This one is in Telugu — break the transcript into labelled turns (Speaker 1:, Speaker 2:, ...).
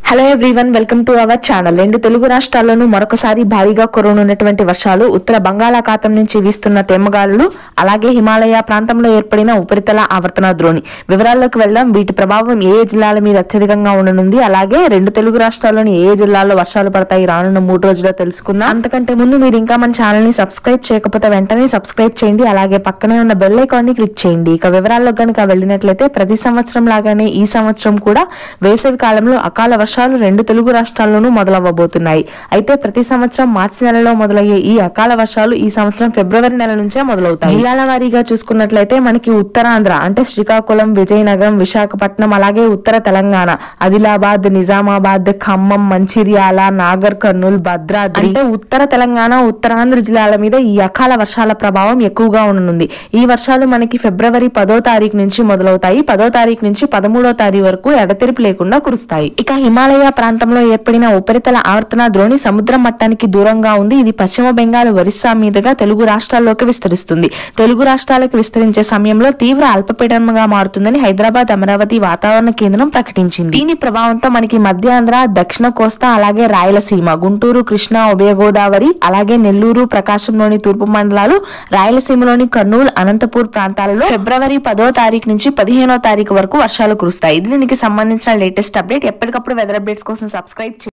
Speaker 1: hello everyone welcome to our channel రెండు తెలుగు రాష్ట్రాల్లోనూ మరొకసారి భారీగా కురవనున్నటువంటి వర్షాలు ఉత్తర బంగాళాఖాతం నుంచి వీస్తున్న తెమ్మగాలులు అలాగే హిమాలయ ప్రాంతంలో ఏర్పడిన ఉపరితల ఆవర్తన ద్రోణి వివరాల్లోకి వెళ్దాం వీటి ప్రభావం ఏ ఏ జిల్లాల మీద అత్యధికంగా ఉండనుంది అలాగే రెండు తెలుగు రాష్ట్రాల్లోని ఏ ఏ జిల్లాల్లో వర్షాలు పడతాయి రానున్న మూడు రోజుల్లో తెలుసుకుందాం అంతకంటే ముందు మీరు ఇంకా మన ఛానల్ ని సబ్స్క్రైబ్ చేయకపోతే వెంటనే సబ్స్క్రైబ్ చేయండి అలాగే పక్కనే ఉన్న బెల్ ఐకాన్ ని క్లిక్ చేయండి ఇక వివరాల్లో కనుక వెళ్ళినట్లయితే ప్రతి సంవత్సరం లాగానే ఈ సంవత్సరం కూడా వేసవి కాలంలో అకాల వర్షాలు రెండు తెలుగు రాష్ట్రాల్లోనూ మొదలవ్వబోతున్నాయి అయితే ప్రతి సంవత్సరం మార్చి నెలలో మొదలయ్యే ఈ అకాల వర్షాలు ఈ సంవత్సరం ఫిబ్రవరి నెల నుంచే మొదలవుతాయి జిల్లాల వారీగా చూసుకున్నట్లయితే మనకి ఉత్తరాంధ్ర అంటే శ్రీకాకుళం విజయనగరం విశాఖపట్నం అలాగే ఉత్తర తెలంగాణ ఆదిలాబాద్ నిజామాబాద్ ఖమ్మం మంచిర్యాల నాగర్ కర్నూల్ భద్రాద్రి అంటే ఉత్తర తెలంగాణ ఉత్తరాంధ్ర జిల్లాల మీద ఈ అకాల వర్షాల ప్రభావం ఎక్కువగా ఉండనుంది ఈ వర్షాలు మనకి ఫిబ్రవరి పదో తారీఖు నుంచి మొదలవుతాయి పదో తారీఖు నుంచి పదమూడో తారీఖు వరకు ఎడతెరిపి లేకుండా కురుస్తాయి ఇక హిమాలయ ప్రాంతంలో ఏర్పడిన ఉపరితల ఆవర్తన ద్రోణి సముద్ర మట్టానికి దూరంగా ఉంది ఇది పశ్చిమ బెంగాల్ ఒరిస్సా మీదుగా తెలుగు రాష్ట్రాల్లోకి విస్తరిస్తుంది తెలుగు రాష్ట్రాలకు విస్తరించే సమయంలో తీవ్ర అల్పపీడనంగా మారుతుందని హైదరాబాద్ అమరావతి వాతావరణ కేంద్రం ప్రకటించింది దీని ప్రభావంతో మనకి మధ్యాంధ్ర దక్షిణ కోస్తా అలాగే రాయలసీమ గుంటూరు కృష్ణా ఉభయ గోదావరి అలాగే నెల్లూరు ప్రకాశంలోని తూర్పు మండలాలు రాయలసీమలోని కర్నూలు అనంతపూర్ ప్రాంతాలలో ఫిబ్రవరి పదో తారీఖు నుంచి పదిహేనో తారీఖు వరకు వర్షాలు కురుస్తాయి ఇది దీనికి సంబంధించిన లేటెస్ట్ అప్డేట్ ఎప్పటికప్పుడు వెదర్ అప్డేట్స్ కోసం సబ్స్క్రైబ్ చేయండి